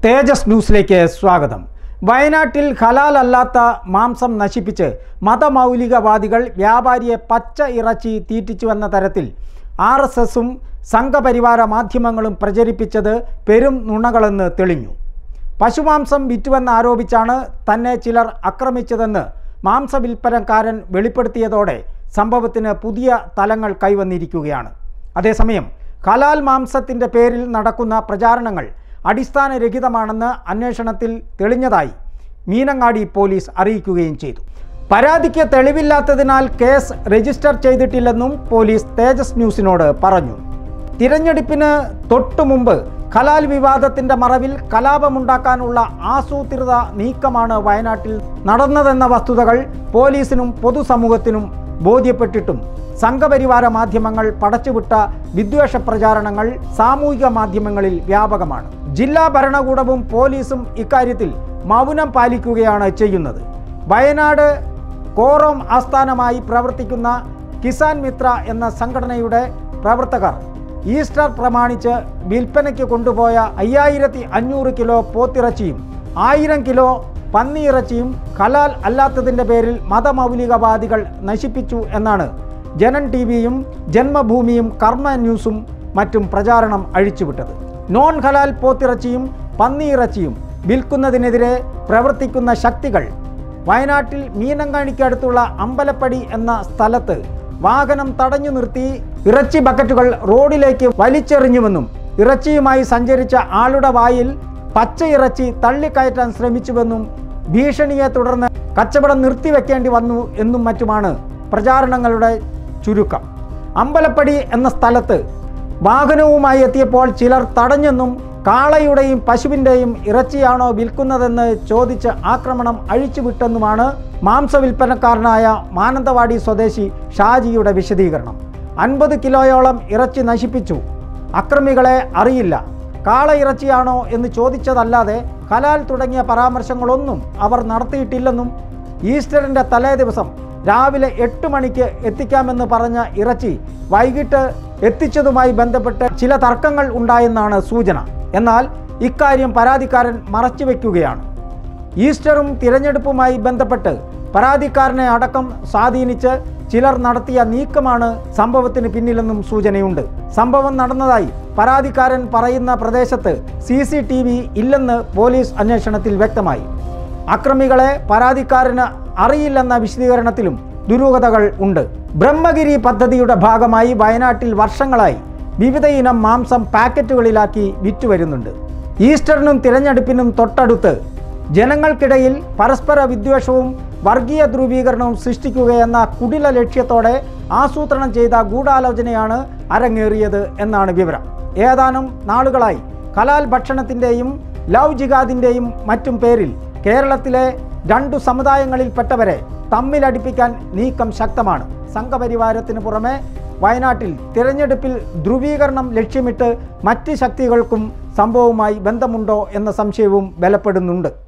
തേജസ് ന്യൂസിലേക്ക് സ്വാഗതം വയനാട്ടിൽ ഹലാൽ അല്ലാത്ത മാംസം നശിപ്പിച്ച് മതമൗലികവാദികൾ വ്യാപാരിയെ പച്ച ഇറച്ചി തീറ്റിച്ചുവെന്ന തരത്തിൽ ആർ എസ് എസും സംഘപരിവാര മാധ്യമങ്ങളും പ്രചരിപ്പിച്ചത് പെരും നുണകളെന്ന് തെളിഞ്ഞു പശുമാംസം വിറ്റുവെന്ന് ആരോപിച്ചാണ് തന്നെ ചിലർ ആക്രമിച്ചതെന്ന് മാംസ വിൽപ്പനക്കാരൻ വെളിപ്പെടുത്തിയതോടെ സംഭവത്തിന് പുതിയ തലങ്ങൾ കൈവന്നിരിക്കുകയാണ് അതേസമയം ഹലാൽ മാംസത്തിൻ്റെ പേരിൽ നടക്കുന്ന പ്രചാരണങ്ങൾ അടിസ്ഥാനരഹിതമാണെന്ന് അന്വേഷണത്തിൽ തെളിഞ്ഞതായി മീനങ്ങാടി പോലീസ് അറിയിക്കുകയും ചെയ്തു പരാതിക്ക് തെളിവില്ലാത്തതിനാൽ കേസ് രജിസ്റ്റർ ചെയ്തിട്ടില്ലെന്നും പോലീസ് തേജസ് ന്യൂസിനോട് പറഞ്ഞു തിരഞ്ഞെടുപ്പിന് തൊട്ടു മുമ്പ് കലാൽ വിവാദത്തിന്റെ മറവിൽ കലാപമുണ്ടാക്കാനുള്ള ആസൂത്രിത നീക്കമാണ് വയനാട്ടിൽ നടന്നതെന്ന വസ്തുതകൾ പോലീസിനും പൊതുസമൂഹത്തിനും ബോധ്യപ്പെട്ടിട്ടും സംഘപരിവാര മാധ്യമങ്ങൾ പടച്ചുവിട്ട വിദ്വേഷ പ്രചാരണങ്ങൾ സാമൂഹിക മാധ്യമങ്ങളിൽ വ്യാപകമാണ് ജില്ലാ ഭരണകൂടവും പോലീസും ഇക്കാര്യത്തിൽ മൗനം പാലിക്കുകയാണ് ചെയ്യുന്നത് വയനാട് കോറോം ആസ്ഥാനമായി പ്രവർത്തിക്കുന്ന കിസാൻ മിത്ര എന്ന സംഘടനയുടെ പ്രവർത്തകർ ഈസ്റ്റർ പ്രമാണിച്ച് വിൽപ്പനയ്ക്ക് കൊണ്ടുപോയ അയ്യായിരത്തി അഞ്ഞൂറ് കിലോ പോത്തിറച്ചിയും ആയിരം കിലോ പന്നിയിറച്ചിയും ഹലാൽ അല്ലാത്തതിൻ്റെ പേരിൽ മതമൗലികവാദികൾ നശിപ്പിച്ചു എന്നാണ് ജനൻ ടി വിയും ജന്മഭൂമിയും കർമ്മ ന്യൂസും മറ്റും പ്രചാരണം അഴിച്ചുവിട്ടത് നോൺ ഹലാൽ പോത്തിറച്ചിയും പന്നിയിറച്ചിയും വിൽക്കുന്നതിനെതിരെ പ്രവർത്തിക്കുന്ന ശക്തികൾ വയനാട്ടിൽ മീനങ്ങാണിക്കടുത്തുള്ള അമ്പലപ്പടി എന്ന സ്ഥലത്ത് വാഹനം തടഞ്ഞു നിർത്തി ഇറച്ചി ബക്കറ്റുകൾ റോഡിലേക്ക് വലിച്ചെറിഞ്ഞുവെന്നും ഇറച്ചിയുമായി സഞ്ചരിച്ച ആളുടെ വായിൽ പച്ച ഇറച്ചി തള്ളിക്കയറ്റാൻ ശ്രമിച്ചുവെന്നും ഭീഷണിയെ തുടർന്ന് കച്ചവടം നിർത്തിവെക്കേണ്ടി വന്നു എന്നും മറ്റുമാണ് പ്രചാരണങ്ങളുടെ ചുരുക്കം അമ്പലപ്പടി എന്ന സ്ഥലത്ത് വാഹനവുമായി എത്തിയപ്പോൾ ചിലർ തടഞ്ഞെന്നും കാളയുടെയും പശുവിൻ്റെയും ഇറച്ചിയാണോ വിൽക്കുന്നതെന്ന് ചോദിച്ച് ആക്രമണം അഴിച്ചുവിട്ടെന്നുമാണ് മാംസ വിൽപ്പനക്കാരനായ മാനന്തവാടി സ്വദേശി ഷാജിയുടെ വിശദീകരണം അൻപത് കിലോയോളം ഇറച്ചി നശിപ്പിച്ചു അക്രമികളെ അറിയില്ല കാള ഇറച്ചിയാണോ എന്ന് ചോദിച്ചതല്ലാതെ ഹലാൽ തുടങ്ങിയ പരാമർശങ്ങളൊന്നും അവർ നടത്തിയിട്ടില്ലെന്നും ഈസ്റ്ററിൻ്റെ തലേ ദിവസം രാവിലെ എട്ട് മണിക്ക് എത്തിക്കാമെന്ന് പറഞ്ഞ ഇറച്ചി വൈകിട്ട് എത്തിച്ചതുമായി ബന്ധപ്പെട്ട് ചില തർക്കങ്ങൾ ഉണ്ടായെന്നാണ് സൂചന എന്നാൽ ഇക്കാര്യം പരാതിക്കാരൻ മറച്ചുവെക്കുകയാണ് ഈസ്റ്ററും തിരഞ്ഞെടുപ്പുമായി ബന്ധപ്പെട്ട് പരാതിക്കാരനെ അടക്കം സ്വാധീനിച്ച് ചിലർ നടത്തിയ നീക്കമാണ് സംഭവത്തിന് പിന്നിലെന്നും സൂചനയുണ്ട് സംഭവം നടന്നതായി പരാതിക്കാരൻ പറയുന്ന പ്രദേശത്ത് സി സി ടി വി ഇല്ലെന്ന് പോലീസ് അന്വേഷണത്തിൽ വ്യക്തമായി അക്രമികളെ പരാതിക്കാരന് അറിയില്ലെന്ന വിശദീകരണത്തിലും ദുരൂഹതകൾ ഉണ്ട് ബ്രഹ്മഗിരി പദ്ധതിയുടെ ഭാഗമായി വയനാട്ടിൽ വർഷങ്ങളായി വിവിധ ഇനം മാംസം പാക്കറ്റുകളിലാക്കി വിറ്റുവരുന്നുണ്ട് ഈസ്റ്ററിനും തിരഞ്ഞെടുപ്പിനും തൊട്ടടുത്ത് ജനങ്ങൾക്കിടയിൽ പരസ്പര വിദ്വേഷവും വർഗീയ ധ്രുവീകരണവും സൃഷ്ടിക്കുകയെന്ന കുടില ലക്ഷ്യത്തോടെ ആസൂത്രണം ചെയ്ത ഗൂഢാലോചനയാണ് അരങ്ങേറിയത് എന്നാണ് വിവരം ഏതാനും നാളുകളായി കലാൽ ഭക്ഷണത്തിൻ്റെയും ലവ് ജിഹാദിൻ്റെയും മറ്റും പേരിൽ കേരളത്തിലെ രണ്ടു സമുദായങ്ങളിൽപ്പെട്ടവരെ തമ്മിലടിപ്പിക്കാൻ നീക്കം ശക്തമാണ് സംഘപരിവാരത്തിന് പുറമെ വയനാട്ടിൽ തിരഞ്ഞെടുപ്പിൽ ധ്രുവീകരണം ലക്ഷ്യമിട്ട് മറ്റ് ശക്തികൾക്കും സംഭവവുമായി ബന്ധമുണ്ടോ എന്ന സംശയവും ബലപ്പെടുന്നുണ്ട്